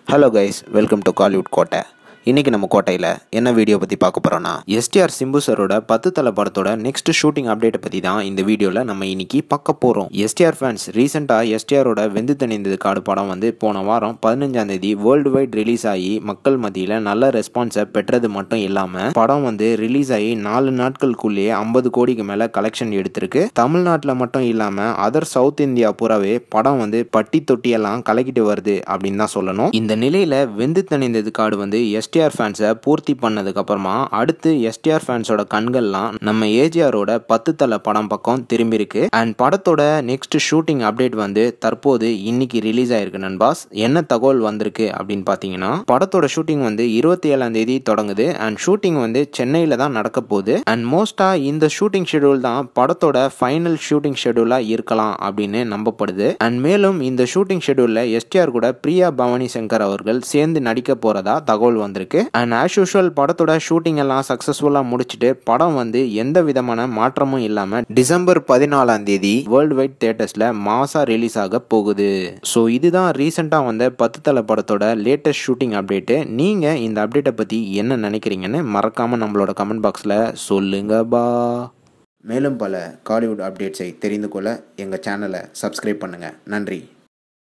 hello guys welcome to Kollywood Kottai இன்னைக்கு நம்ம கோட்டையில் என்ன வீடியோ பற்றி பார்க்க போகிறோன்னா எஸ்டிஆர் சிம்பு சரோட பத்து தலை படத்தோட நெக்ஸ்ட் ஷூட்டிங் அப்டேட்டை பற்றி தான் இந்த வீடியோவில் நம்ம இன்னைக்கு பார்க்க போகிறோம் எஸ்டிஆர் ஃபேன்ஸ் ரீசெண்டாக எஸ்டிஆரோட வெந்து தணிந்தது காடு படம் வந்து போன வாரம் பதினஞ்சாம் தேதி வேர்ல்டு வைட் ரிலீஸ் ஆகி மக்கள் மத்தியில் நல்ல ரெஸ்பான்ஸை பெற்றது மட்டும் இல்லாமல் படம் வந்து ரிலீஸ் ஆகி நாலு நாட்களுக்குள்ளேயே ஐம்பது கோடிக்கு மேலே கலெக்ஷன் எடுத்திருக்கு தமிழ்நாட்டில் மட்டும் இல்லாமல் அதர் சவுத் இந்தியா பூராவே படம் வந்து பட்டி தொட்டியெல்லாம் கலக்கிட்டு வருது அப்படின்னு தான் சொல்லணும் இந்த நிலையில் வெந்து தணிந்தது காடு வந்து எஸ்டிஆர் ஃபேன்ஸை பூர்த்தி பண்ணதுக்கு அப்புறமா அடுத்து எஸ்டிஆர் ஃபேன்ஸோட கண்கள்லாம் நம்ம ஏஜிஆரோட பத்து தலை படம் பக்கம் திரும்பியிருக்கு அண்ட் படத்தோட நெக்ஸ்ட் ஷூட்டிங் அப்டேட் வந்து தற்போது இன்னைக்கு ரிலீஸ் ஆயிருக்கு நண்பாஸ் என்ன தகவல் வந்திருக்கு அப்படின்னு பார்த்தீங்கன்னா படத்தோட ஷூட்டிங் வந்து இருபத்தி ஏழாம் தேதி தொடங்குது அண்ட் ஷூட்டிங் வந்து சென்னையில் தான் நடக்க போகுது அண்ட் மோஸ்ட்டாக இந்த ஷூட்டிங் ஷெடியூல் தான் படத்தோட ஃபைனல் ஷூட்டிங் ஷெடியூலாக இருக்கலாம் அப்படின்னு நம்பப்படுது அண்ட் மேலும் இந்த ஷூட்டிங் ஷெடியூலில் எஸ்டிஆர் கூட பிரியா பவானி சங்கர் அவர்கள் சேர்ந்து நடிக்க போகிறதா தகவல் வந்திருக்கு அண்ட் ஆஸ் யூஷுவல் படத்தோட ஷூட்டிங் எல்லாம் சக்ஸஸ்ஃபுல்லாக முடிச்சுட்டு படம் வந்து எந்த விதமான மாற்றமும் இல்லாமல் டிசம்பர் பதினாலாம் தேதி வேர்ல்டு வைட் தேட்டர்ஸில் மாசா ரிலீஸ் ஆக போகுது ஸோ இதுதான் ரீசெண்டாக வந்த பத்து தலை படத்தோட லேட்டஸ்ட் ஷூட்டிங் அப்டேட்டு நீங்கள் இந்த அப்டேட்டை பற்றி என்ன நினைக்கிறீங்கன்னு மறக்காமல் நம்மளோட கமெண்ட் பாக்ஸில் சொல்லுங்க பா மேலும் பல காலிவுட் அப்டேட்ஸை தெரிந்து கொள்ள எங்கள் சேனலை சப்ஸ்கிரைப் பண்ணுங்கள் நன்றி